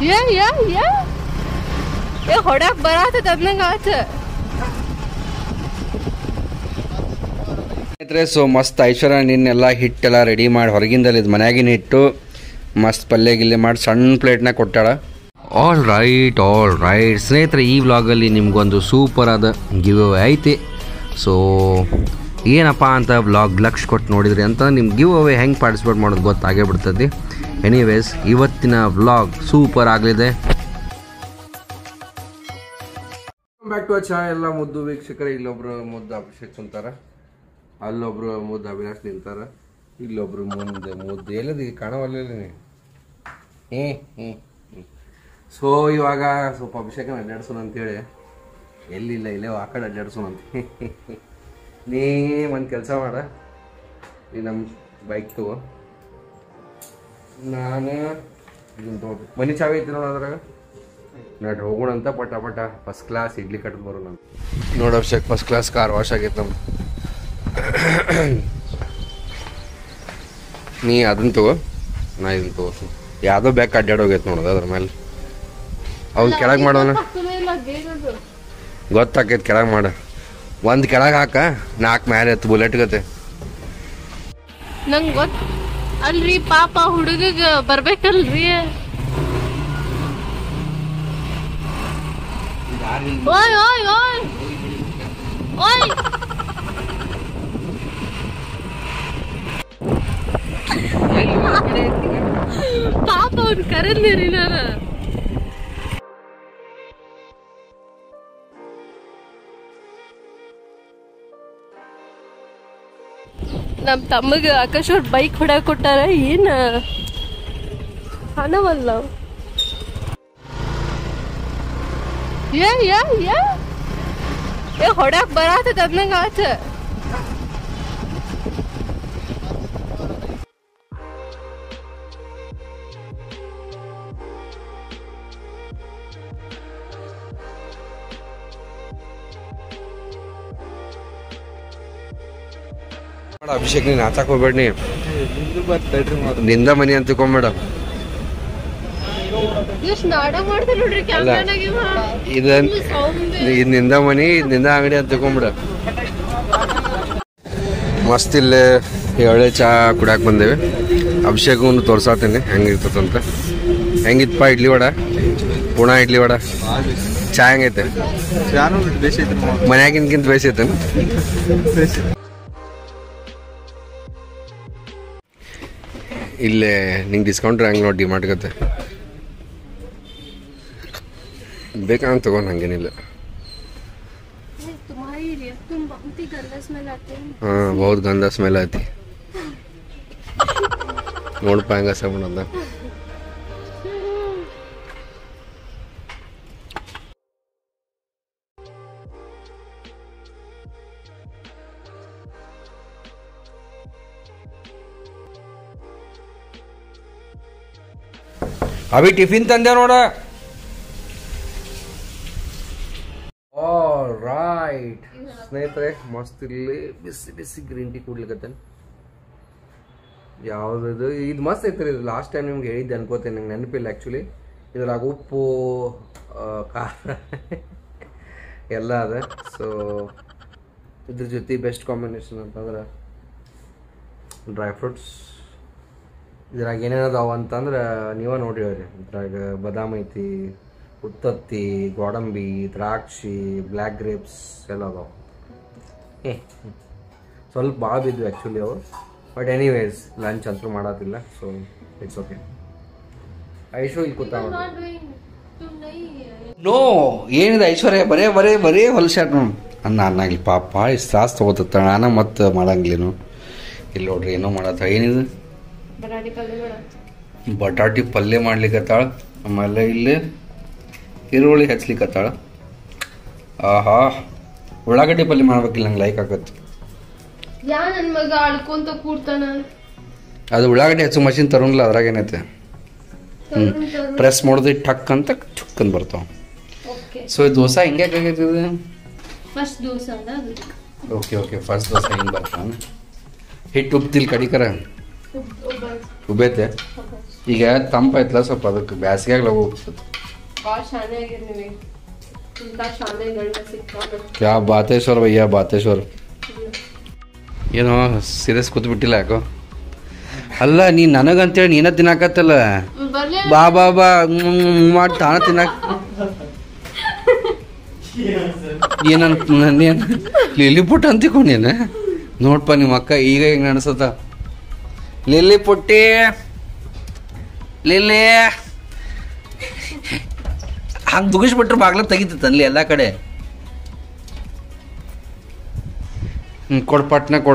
ಏ ಏ ಏ ಏ ಹೊಡಕ್ ಬರಾತದ ಅಂದಂಗ ಆತ ಸ್ನೇಹಿತರೆ ಸೊ ಮಸ್ತ್ ಐಶ್ವರ್ಯ ನಿನ್ನೆಲ್ಲ ಹಿಟ್ಟೆಲ್ಲ ರೆಡಿ ಮಾಡಿ ಹೊರಗಿಂದಲ್ಲಿ ಇದು ಮನ್ಯಾಗಿನ ಹಿಟ್ಟು ಮಸ್ತ್ ಪಲ್ಯ ಗಿಲ್ಲೆ ಮಾಡಿ ಸಣ್ಣ ಪ್ಲೇಟ್ನಾಗ ಕೊಟ್ಟಾಳ ಆಲ್ ರೈಟ್ ಆಲ್ ರೈಟ್ ಸ್ನೇಹಿತರೆ ಈ ವ್ಲಾಗಲ್ಲಿ ನಿಮ್ಗೊಂದು ಸೂಪರ್ ಆದ ಗಿವ್ ಅವೇ ಐತಿ ಸೊ ಏನಪ್ಪ ಅಂತ ವ್ಲಾಗ್ ಲಕ್ಷ ಕೊಟ್ಟು ನೋಡಿದ್ರಿ ಅಂತ ನಿಮ್ಮ ಗಿವ್ ಅವೇ ಹೆಂಗೆ ಪಾರ್ಟಿಸಿಪೇಟ್ ಮಾಡೋದು ಗೊತ್ತಾಗೇ ಬಿಡ್ತದೆ ಎನಿವೇಸ್ ಇವತ್ತಿನ ವ್ಲಾಗ್ ಸೂಪರ್ ಆಗಲಿದೆ ಬ್ಯಾಕ್ ಟು ಚಾ ಎಲ್ಲ ಮುದ್ದು ವೀಕ್ಷಕರೇ ಇಲ್ಲೊಬ್ರು ಮುದ್ದು ಅಭಿಷೇಕ್ ಕುಂತಾರ ಅಲ್ಲೊಬ್ರು ಮುದ್ದು ಅವಿನಾಶ್ ನಿಂತಾರ ಇಲ್ಲೊಬ್ರು ಮುಂದೆ ಮುದ್ದು ಎಲ್ಲದಿ ಕಾಣವಲ್ಲ ನೀ ಹ್ಞೂ ಹ್ಞೂ ಹ್ಞೂ ಸೊ ಇವಾಗ ಸ್ವಲ್ಪ ಅಭಿಷೇಕನ ಅಡ್ಡಾಡ್ಸೋಣ ಅಂತೇಳಿ ಎಲ್ಲಿಲ್ಲ ಇಲ್ಲೇ ಆ ಕಡೆ ಅಡ್ಡಾಡ್ಸೋಣ ಅಂತ ನೀ ಒಂದು ಕೆಲಸ ಮಾಡ ನೀ ನಮ್ಮ ಬೈಕ್ ತಗೋ ನಾನು ಇದನ್ನ ತಗೋ ಮನಿ ಚಾವಿ ಐತಿ ನೋಡು ಅದ್ರಾಗ ನಡ್ ಹೋಗೋಣ ಅಂತ ಪಟ ಪಟ ಫಸ್ಟ್ ಕ್ಲಾಸ್ ಇಡ್ಲಿ ಕಟ್ಟದ್ ಬರೋಣ ನೋಡ Abhishek first class car wash ಆಗೈತೆ ನಮ್ದು ನೀ ಅದನ್ನ ತಗೋ ನಾ ಇದನ್ನ ತಗೋ ಯಾವುದೋ ಬ್ಯಾಗ್ ಅಡ್ಡಾಡೋಗೈತೆ ನೋಡೋದು ಅದ್ರ ಮೇಲೆ ಅವ್ನು ಕೆಳಗೆ ಮಾಡೋಣ ಗೊತ್ತಾಕೈತೆ ಕೆಳಗೆ ಮಾಡ ಒಂದು ಕೆಳಗೆ ಹಾಕ ನಾಲ್ಕು ಮ್ಯಾಲೆ ಎತ್ತು ಬುಲೆಟ್ ಗತೆ ನಂಗ್ ಗೊತ್ತ ಅಲ್ರಿ ಪಾಪ ಹುಡುಗಗ ಬರ್ಬೇಕಲ್ರಿ ಓಯ್ ಓಯ್ ಓಯ್ ಓಯ್ ಪಾಪ ಅವ್ನ್ ಕರೆದ್ನಿರಿ ನಾನು ನಮ್ ತಮ್ಮಗ ಆಕಾಶ್ ಅವ್ರ ಬೈಕ್ ಹೊಡ್ಯಾಕ್ ಕೊಟ್ಟಾರ ಏನ ಹಣವಲ್ಲ ಏ ಏ ಏ ಏ ಹೊಡ್ಯಾಕ್ ಬರಾತದ ಅಂದಂಗ ಆತ ಮಾಡ ಅಭಿಷೇಕ್ ನೀನು ನಾಚಾಕ್ ಹೋಗ್ಬೇಡ ನೀ ನಿಂದ ಮನಿ ಅಂತ ತಿಳ್ಕೊಂಬೇಡ ಎಷ್ಟು ನಾಟಕ ಮಾಡ್ತಾರ ನೋಡ್ರಿ ಕ್ಯಾಮ್ರಾನಾಗ ಇವ ಇದ ಇದು ನಿಂದ ಮನಿ ಇದ್ ನಿಂದ ಅಂಗಡಿ ಅಂತ ತಿಳ್ಕೊಂಬಿಡ ಮಸ್ತ್ ಇಲ್ಲೇ ಎಳೆ ಚಾ ಕುಡ್ಯಾಕ್ ಬಂದೇವೆ ಅಭಿಷೇಕವನ್ನು ತೋರ್ಸಾತೀನಿ ಹೆಂಗಿರ್ತದಂತ ಹೆಂಗಿತ್ತಪ್ಪ ಇಡ್ಲಿ ವಡ ಪುಣಾ ಇಡ್ಲಿ ವಡ ಚಾ ಹೆಂಗೈತೆ ನಾನು ಬೇಸಿ ಐತ್ರಿ ಮನ್ಯಾಗಿನ್ಕಿಂತ ಬೇಸೈತೇನು ಇಲ್ಲೇ ನಿಂಗೆ ಡಿಸ್ಕೌಂಟ್ ಹೆಂಗೆ ನೋಡಿ ಡಿಮಾರ್ಟ್ಗತ್ತೆ ಬೇಕಂತ ತಗೊಂಡು ಹಂಗೇನಿಲ್ಲ तुम्हारी रिएक्ट तुम बहुत ही गंदा स्मेल आते हैं ಹಾಂ ಬಹುತ್ ಗಂಧ ಸ್ಮೆಲ್ ಐತಿ ನೋಡಪ್ಪ ಹೆಂಗ ಸವಣದ ಅಭಿ ಟಿಫಿನ್ ತಂದೆ ನೋಡ ರೈಟ್ ಸ್ನೇಹಿತರೆ ಮಸ್ತ್ ಇಲ್ಲಿ ಬಿಸಿ ಬಿಸಿ ಗ್ರೀನ್ ಟೀ ಕುಡ್ಲಿಕತ್ತೇನೆ ಯಾವ್ದು ಇದು ಮಸ್ತ್ ಐತ್ರಿ ಇದು ಲಾಸ್ಟ್ ಟೈಮ್ ನಿಮ್ಗೆ ಹೇಳಿದ್ದೆ ಅನ್ಕೋತೇನೆ ನಂಗೆ ನೆನಪಿಲ್ಲ ಆ್ಯಕ್ಚುಲಿ ಇದ್ರಾಗ ಉಪ್ಪು ಆ, ಖಾರ ಎಲ್ಲ ಅದ ಸೊ ಇದ್ರ ಜೊತೆ ಬೆಸ್ಟ್ ಕಾಂಬಿನೇಷನ್ ಅಂತಂದ್ರೆ ಡ್ರೈ ಫ್ರೂಟ್ಸ್ ಇದ್ರಾಗ ಏನೇನು ಅದಾವ ಅಂತಂದ್ರೆ ನೀವೇ ನೋಡಿ ಹೇಳ್ರಿ ಇದ್ರಾಗ ಬಾದಾಮ್ ಐತಿ ಉತ್ತತ್ತಿ ಗೋಡಂಬಿ ದ್ರಾಕ್ಷಿ ಬ್ಲ್ಯಾಕ್ ಗ್ರೇಪ್ಸ್ ಎಲ್ಲ ಅದಾವ ಏ ಸ್ವಲ್ಪ ಭಾಳ ಬಿದ್ವು ಆ್ಯಕ್ಚುಲಿ ಅವು ಬಟ್ ಎನಿವೇಸ್ ಲಂಚ್ ಅಂತೂ ಮಾಡೋದಿಲ್ಲ ಸೊ ಇಟ್ಸ್ ಓಕೆ ಐಶು ಇಲ್ಲಿ ಕೂತ तुम नहीं ನೋ ಏನಿದೆ ಐಶ್ವರ್ಯ ಬರೇ ಬರೇ ಬರೇ ಹೊಲಸಾಟ್ ನೋಡು ಅನ್ನ ಅನ್ನಾಗ್ಲಿ ಪಾಪ ಇಷ್ಟು ತ್ರಾಸ ತೊಗೋತ ನಾನು ಮತ್ತೆ ಮಾಡಂಗಿಲ್ಲೇನು ಇಲ್ಲಿ ನೋಡ್ರಿ ಏನೋ ಮಾಡತ್ತ ಏನಿದೆ बनाने पल्ले बड़ा ಬಟಾಟಿ ಪಲ್ಯ ಮಾಡ್ಲಿಕ್ಕತ್ತಾಳ ಆಮೇಲೆ ಇಲ್ಲಿ ಈರುಳ್ಳಿ ಹಚ್ಲಿಕ್ಕತ್ತಾಳ ಆಹಾ ಉಳ್ಳಾಗಡ್ಡಿ ಪಲ್ಯ ಮಾಡ್ಬೇಕಿಲ್ಲ ನಂಗೆ ಲೈಕ್ ಆಗತ್ತೆ ಯಾ ನನ್ ಮಗ ಅಳ್ಕೊಂತ ಕೂಡ್ತಾನ ಅದು ಉಳ್ಳಾಗಡ್ಡಿ ಹಚ್ಚು ಮಷಿನ್ ತರೋಂಗಿಲ್ಲ ಅದ್ರಾಗ ಏನೈತೆ ಹ್ಞೂ ಪ್ರೆಸ್ ಮಾಡಿದ್ರೆ ಟಕ್ ಅಂತ ಚುಕ್ ಅಂತ ಬರ್ತಾವ ಓಕೆ ಸೊ ಈ ದೋಸೆ ಹಿಂಗೆ ಆಗೈತೆ ಇದು ಫಸ್ಟ್ ದೋಸೆ ಅಲ್ಲ ಅದು ಓಕೆ ಓಕೆ ಫಸ್ಟ್ ದೋಸೆ ಹಿಂಗೆ ಬರ್ತಾನ ಹಿಟ್ಟು ಉಪ್ತಿಲ್ ಕಡಿಕರ ಒಬ್ಬ ಉಬೇತೆ ಒಬ್ಬ ಈಗ ತಂಪಾಯ್ತಲ್ಲ ಸ್ವಲ್ಪ ಅದಕ್ಕೆ ಬ್ಯಾಸಿಗೆಯಾಗ ಲಗು ಹೋಗ್ತದೆ ಭಾಳ ಶಾನೆ ಆಗಿರ್ ನೀವೇ ಇಂಥ ಶಾನೆ ಗಂಡ ಸಿಕ್ಕಾಗ ಯಾ ಬಾತೇಶ್ವರ ಭಯ್ಯ ಬಾತೇಶ್ವರ ಏನೋ ಸೀರಿಯಸ್ ಕೂತ್ಬಿಟ್ಟಿಲ್ಲ ಯಾಕೋ ಅಲ್ಲ ನೀ ನನಗಂತೇಳಿ ನೀನ ತಿನ್ನಾಕತ್ತಲ್ಲ ಬರ್ಲಿ ಬಾ ಬಾ ಬಾ ಮಾಡಿ ತಾನ ತಿನ್ನಾಕ ಏನನ್ ನಾನೇನು ಲಿಲ್ಲಿ ಪುಟ್ಟ ಅಂತಿಕೊಂಡೇನ ನೋಡ್ಪ ನಿಮ್ಮ ಅಕ್ಕ ಈಗ ಹೆಂಗ್ ಅನ್ಸತ್ತ ಲಿಲ್ಲಿ ಪುಟ್ಟಿ ಲಿಲ್ಲಿ ಹಂಗೆ ದುಗಿಸ್ಬಿಟ್ರೆ ಬಾಗ್ಲ ತೆಗಿತೈತೆ ಅಲ್ಲಿ ಎಲ್ಲ ಕಡೆ ಹ್ಮ್, ಕೊಡ್ ಪಟ್ನ ಕೊಡ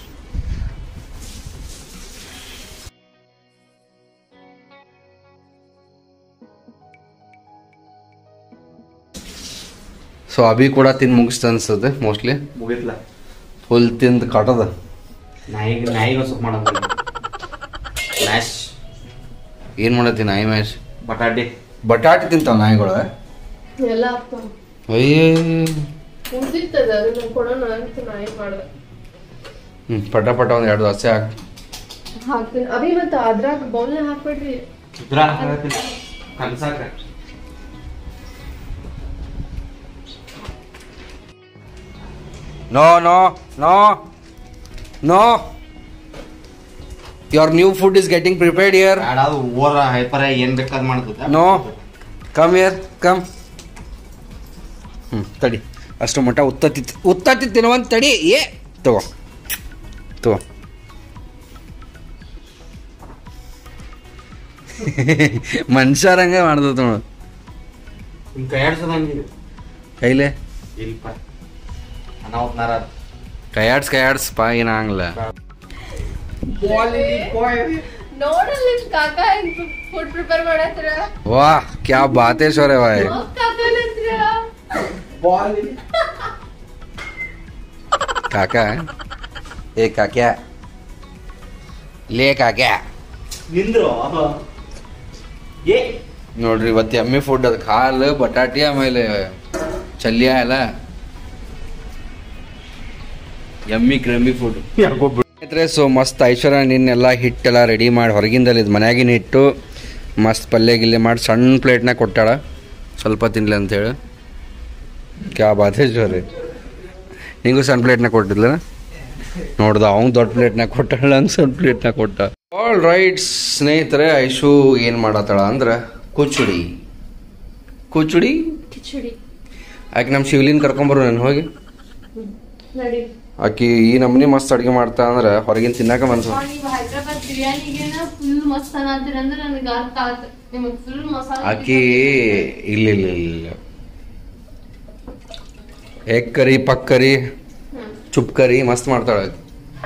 ಸೊ ಅಭಿ ಕೂಡ ತಿಂದು ಮುಗಿಸ್ತ ಅನ್ಸುತ್ತೆ ಮೋಸ್ಟ್ಲಿ ಮುಗಿತ್ಲ ಫುಲ್ ತಿಂದು ಕಾಟದ ನಾಯಿಗೆ ನಾಯಿಗೆ ಸ್ವಲ್ಪ ಮಾಡೋದು ಮ್ಯಾಶ್ ಏನು ಮಾಡತ್ತಿ ನಾಯಿ ಮ್ಯಾಶ್ ಬಟಾಟೆ ಬಟಾಟೆ ತಿಂತಾವ ನಾಯಿಗಳು ಎಲ್ಲ ಆಗ್ತಾವ ಅಯ್ಯೇ ಉಳ್ದಿರ್ತದ ಅದನ್ನ ಕೊಡೋಣ ಅಂತ ನಾ ಏನ್ ಮಾಡ್ದೆ ಹ್ಞೂ ಪಟ ಪಟ ಒಂದು ಎರಡು ದೋಸೆ ಹಾಕಿ ಹಾಕ್ತೀನಿ ಅಭಿ ಮತ್ತ ಅದ್ರಾಗ ಬೌಲ್ನ ಹಾಕ್ಬೇಡ್ರಿ ಇದ್ರ ಕಲ್ಸಾಕ no no no no your new food is getting prepared year ಬ್ಯಾಡ ಅದು ಓವರ್ ಹೈಪರ್ ಏನ್ ಬೇಕಾದ್ ಮಾಡ್ತದ ನೋ ಕಮ್ ಇಯರ್ ಕಮ್ ಹ್ಞೂ ತಡಿ ಅಷ್ಟು ಮಟ್ಟ ಉತ್ತತ್ತಿ ಉತ್ತತ್ತಿ ತಿನ್ನುವಂತ ತಡಿ ಏ ತಗೋ ತಗೋ ಮನುಷ್ಯರಂಗ ಮಾಡ್ದ ನೋಡು ನಿಮ್ ಕೈ ಆಡ್ಸೋದ್ ಹಂಗಿದೆ ಕೈಲೆ ಇಲ್ಪ ಅನಾಹುತ್ನಾರ ಕೈಯಾಡ್ಸ್ ಕೈಯಾಡ್ಸ್ ಪಾ ಏನಾಗಲ್ಲ ನೋಡಲ್ಲಿ ಕಾಕ ಫುಡ್ ಪ್ರಿಪೇರ್ ಮಾಡತ್ರ ವಾ ಕ್ಯಾ ಬಾತೇಶ್ವರ ವಾಯ್ ಕಾಕನತ್ರ ಕಾಕ ಏ ಕಾಕ್ಯಾ ಲೇ ಕಾಕ್ಯಾ ನಿಂದ್ರು ಏ ನೋಡ್ರಿ ಇವತ್ತು ಎಮ್ಮಿ ಫುಡ್ ಅದು ಕಾಲು ಬಟಾಟಿ ಆಮೇಲೆ ಚಲ್ಯ ಎಲ್ಲ ಎಮ್ಮಿ ಕ್ರಮ್ಮಿ ಫುಡ್ ಸ್ನೇಹಿತರೆ ಸೊ ಮಸ್ತ್ ಐಶ್ವರ್ಯ ನಿನ್ನೆಲ್ಲ ಹಿಟ್ಟೆಲ್ಲ ರೆಡಿ ಮಾಡಿ ಹೊರಗಿಂದಲ್ಲಿ ಇದು ಮನ್ಯಾಗಿನ ಹಿಟ್ಟು ಮಸ್ತ್ ಪಲ್ಯ ಗಿಲ್ಲೆ ಮಾಡಿ ಸಣ್ಣ ಪ್ಲೇಟ್ನಾಗ ಕೊಟ್ಟಾಳ ಸ್ವಲ್ಪ ತಿನ್ಲಿ ಅಂತೇಳಿ ಕ್ಯಾ ಬಾತೇಶ್ವರಿ ನಿಂಗೂ ಸಣ್ಣ ಪ್ಲೇಟ್ನಾಗ ಕೊಟ್ಟಿದ್ಲ ನೋಡ್ದ ಅವ್ನು ದೊಡ್ಡ ಪ್ಲೇಟ್ನಾಗ ಕೊಟ್ಟಾಳ ಹಂಗೆ ಸಣ್ಣ ಪ್ಲೇಟ್ನಾಗ ಕೊಟ್ಟ ಆಲ್ ರೈಟ್ ಸ್ನೇಹಿತರೆ ಐಶು ಏನು ಮಾಡತ್ತಾಳ ಅಂದ್ರೆ ಕುಚುಡಿ ಕುಚುಡಿ ಕಿಚಡಿ ಆಕೆ ನಮ್ಮ ಶಿವಲಿನ್ ಕರ್ಕೊಂಬರು ನಾನು ಹೋಗಿ ನಡಿ ಆಕಿ ಈ ನಮ್ನಿ ಮಸ್ತ್ ಅಡ್ಗೆ ಮಾಡ್ತಾ ಅಂದ್ರೆ ಹೊರಗಿನ ತಿನ್ನಾಕ ಮನ್ಸು ನೀವು ಹೈದ್ರಾಬಾದ್ ಬಿರಿಯಾನಿಗೆನ ಫುಲ್ ಮಸ್ತ್ ಅನ್ನತ್ತೀರ ಅಂದ್ರೆ ನನಗೆ ಅರ್ಥ ಆತ ನಿಮಗೆ ಫುಲ್ ಮಸಾಲ ಆಕಿ ಇಲ್ಲ ಇಲ್ಲ ಇಲ್ಲ ಇಲ್ಲ ಎಗ್ ಕರಿ ಪಕ್ ಕರಿ ಹ್ಮ್. ಚುಪ್ ಕರಿ ಮಸ್ತ್ ಮಾಡ್ತಾಳೆ ಆಕಿ.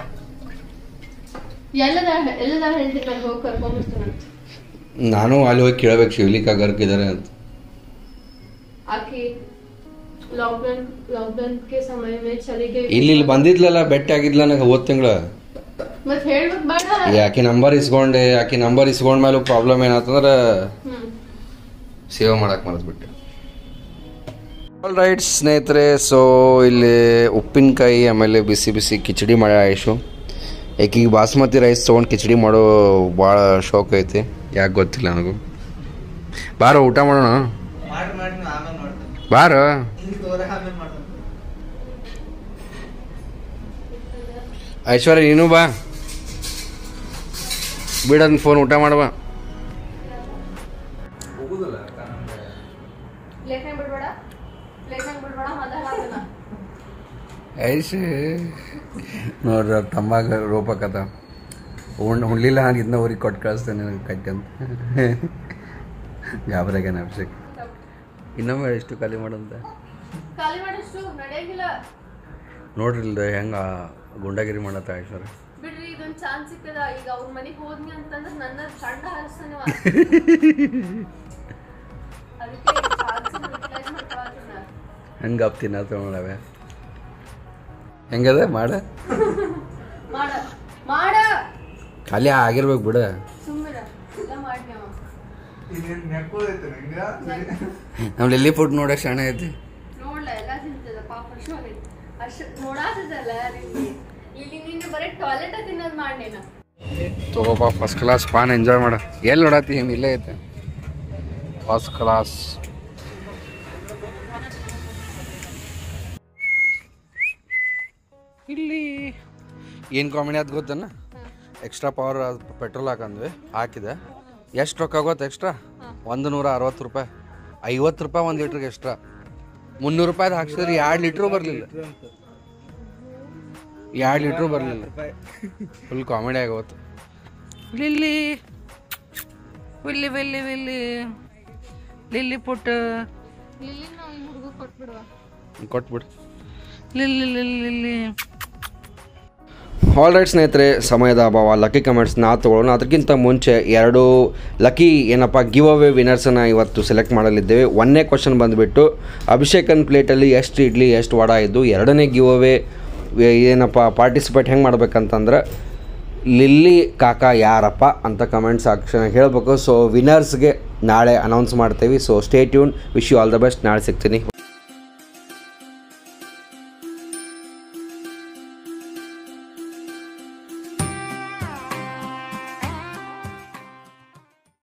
ಎಲ್ಲದ ಎಲ್ಲದ ಹೇಳ್ತಿರ್ತಾರೆ ಹೋಗಿ ಕರ್ಕೊಂಡ್ಬರ್ತಾನೆ ನಾನು ಅಲ್ಲಿ ಹೋಗಿ ಕೇಳ್ಬೇಕು ಶಿವಲಿಕ ಗರ್ಕಿದ್ದಾರೆ ಅಂತ आके लॉकडाउन लॉकडाउन के समय में चली गई ಇಲ್ಲಿ ಇಲ್ಲಿ ಬಂದಿದ್ಲಲ್ಲ ಬೆಟ್ಟ ಆಗಿದ್ಲ ನನಗೆ ಹೋದ್ ತಿಂಗಳ मत ಹೇಳ್ಬೇಕು ಬೇಡ ಆಕಿ ನಂಬರ್ ಇಸ್ಕೊಂಡೆ ಆಕಿ ನಂಬರ್ ಇಸ್ಕೊಂಡ್ ಮೇಲೆ ಪ್ರಾಬ್ಲಮ್ ಏನಾತಂದ್ರೆ ಹ್ಮ್ ಸೇವ್ ಮಾಡಕ್ ಮರೆತ್ಬಿಟ್ಟೆ ಆಲ್ ರೈಟ್ ಸ್ನೇಹಿತರೆ ಸೊ ಇಲ್ಲಿ ಉಪ್ಪಿನಕಾಯಿ ಆಮೇಲೆ ಬಿಸಿ ಬಿಸಿ ಕಿಚಡಿ ಮಾಡ್ಯ ಆಯುಷು ಈಗ ಬಾಸ್ಮತಿ ರೈಸ್ ತೊಗೊಂಡು ಕಿಚಡಿ ಮಾಡೋ ಭಾಳ ಶೋಕ್ ಐತಿ ಯಾಕೆ ಗೊತ್ತಿಲ್ಲ ನನಗೂ ಬಾರೋ ಊಟ ಮಾಡೋಣ ಮಾಡಿ ಮಾಡಿ ನೀವು ಆಮೇಲೆ ಮಾಡ್ತೀನಿ ಬಾರೋ ಇಲ್ಲಿ ತೋರೆ ಆಮೇಲೆ ಮಾಡ್ತೀನಿ ಐಶ್ವರ್ಯ ನೀನು ಬಾ ಬಿಡೋದ್ ಫೋನ್ ಊಟ ಮಾಡುವ ಪ್ಲೇಟ್ನಾಗ ಬಿಡ್ಬೇಡ ಪ್ಲೇಟ್ನಾಗ ಬಿಡ್ಬೇಡ ಮಾತಾಡಲ್ಲ ಐಶ್ ನೋಡ್ರಿ ಅವ್ರ ತಮ್ಮಾಗ ರೂಪಕಥ ಉಣ್ ಉಣ್ಲಿಲ್ಲ ನಾನು ಇದನ್ನ ಊರಿಗೆ ಕೊಟ್ಟು ಕಳಿಸ್ತೇನೆ ನನಗೆ ಕಟ್ಟಿ ಅಂತ ಗಾಬರಾಗ್ಯಾನ ಅಭಿಷೇಕ್ ಇನ್ನೊಮ್ಮೆ ಎಷ್ಟು ಖಾಲಿ ಮಾಡಂತ ಖಾಲಿ ಮಾಡಷ್ಟು ನಡೆಯಂಗಿಲ್ಲ ನೋಡ್ರಿ ಇಲ್ದ ಹೆಂಗೆ ಗುಂಡಾಗಿರಿ ಮಾಡತ್ತ ಐಶ್ವರ್ಯ ಬಿಡ್ರಿ ಇದೊಂದ್ ಚಾನ್ಸ್ ಸಿಕ್ಕದ ಈಗ ಅವ್ರ ಮನೆಗೆ ಹೋದ್ನಿ ಅಂತಂದ್ರೆ ನನ್ನ ಚಂಡ ಹರಿಸ್ತಾನೆ ಅವ. ಅದಕ್ಕೆ ಚಾನ್ಸ್ ಯುಟಿಲೈಸ್ ಮಾಡ್ಕೊಳತ್ತಿನ ಹೆಂಗೆ ಅಪ್ ತಿನ್ನತ್ತ ನೋಡವೆ ಹೆಂಗದ ಮಾಡ ಮಾಡ ಮಾಡ ಖಾಲಿ ಆಗಿರ್ಬೇಕು ಬಿಡ ಸುಮ್ಮನೆ ಎಲ್ಲ ಮಾಡಿ ಅವ ಇದೇನು ನೆಕ್ಕೋದೈತೆ ನಂಗೆ ನಮ್ಮ ಲಿಲ್ಲಿ ಫುಡ್ ನೋಡಕ್ಕೆ ಶಾಣೆ ಐತಿ ನೋಡ್ಲ ಎಲ್ಲ ತಿಂತದ ಪಾಪ ಅಷ್ಟು ಅಷ್ಟು ನೋಡಾತದಲ್ಲ ಇಲ್ಲಿ ಇಲ್ಲಿ ನೀನು ಬರೀ ಟಾಯ್ಲೆಟ್ ತಿನ್ನೋದು ಮಾಡ್ನೇನ ತಗೋಪ ಫಸ್ಟ್ ಕ್ಲಾಸ್ ಪಾನ್ ಎಂಜಾಯ್ ಮಾಡ ಎಲ್ಲಿ ನೋಡತ್ತಿ ಏನು ಇಲ್ಲೇ ಐತೆ ಫಸ್ಟ್ ಕ್ಲಾಸ್ ಇಲ್ಲಿ ಏನು ಕಾಮಿಡಿ ಅದು ಗೊತ್ತನ ಎಕ್ಸ್ಟ್ರಾ ಪವರ್ ಪೆಟ್ರೋಲ್ ಹಾಕಂದ್ವಿ ಹಾಕಿದೆ ಎಷ್ಟು ರೊಕ್ಕ ಗೊತ್ತ ಎಕ್ಸ್ಟ್ರಾ ಒಂದು ನೂರ ಅರವತ್ತು ರೂಪಾಯಿ ಐವತ್ತು ರೂಪಾಯಿ ಒಂದು ಲೀಟ್ರಿಗೆ ಎಕ್ಸ್ಟ್ರಾ ಮುನ್ನೂರು ರೂಪಾಯ್ದು ಹಾಕ್ಸಿದ್ರೆ ಎರಡು ಲೀಟ್ರು ಬರಲಿಲ್ಲ ಎರಡು ಲೀಟ್ರು ಬರಲಿಲ್ಲ ಫುಲ್ ಕಾಮಿಡಿ ಆಗೋತ್ತು ಲಿಲ್ಲಿ ವಿಲ್ಲಿ ವಿಲ್ಲಿ ವಿಲ್ಲಿ ಲಿಲ್ಲಿ ಪುಟ್ಟ ಇಲ್ಲಿ ನಾವು ಈ ಹುಡುಗ ಕೊಟ್ಬಿಡುವ ಕೊಟ್ಬಿಡು ಲಿಲ್ಲಿ ಲಿಲ್ಲಿ ಲಿಲ್ಲಿ ಆಲ್ ರೈಟ್ ಸ್ನೇಹಿತರೆ ಸಮಯದ ಅಭಾವ ಲಕ್ಕಿ ಕಮೆಂಟ್ಸ್ ನಾ ತೊಗೊಳ್ಳೋಣ ಅದಕ್ಕಿಂತ ಮುಂಚೆ ಎರಡು ಲಕ್ಕಿ ಏನಪ್ಪ ಗಿವ್ ಅವೇ ವಿನರ್ಸನ್ನು ಇವತ್ತು ಸೆಲೆಕ್ಟ್ ಮಾಡಲಿದ್ದೇವೆ ಒಂದನೇ ಕ್ವಶನ್ ಬಂದುಬಿಟ್ಟು ಅಭಿಷೇಕನ್ ಪ್ಲೇಟಲ್ಲಿ ಎಷ್ಟು ಇಡ್ಲಿ ಎಷ್ಟು ವಡ ಇದ್ದು ಎರಡನೇ ಗಿವ್ ಅವೇ ಏನಪ್ಪ ಪಾರ್ಟಿಸಿಪೇಟ್ ಹೆಂಗೆ ಮಾಡ್ಬೇಕಂತಂದ್ರೆ ಲಿಲ್ಲಿ ಕಾಕ ಯಾರಪ್ಪ ಅಂತ ಕಮೆಂಟ್ಸ್ ಆಕ್ಷನ್ ಹೇಳಬೇಕು ಸೊ ವಿನರ್ಸ್ಗೆ ನಾಳೆ ಅನೌನ್ಸ್ ಮಾಡ್ತೀವಿ so stay tune wish you all the best ನಾಳೆ ಸಿಗ್ತೀನಿ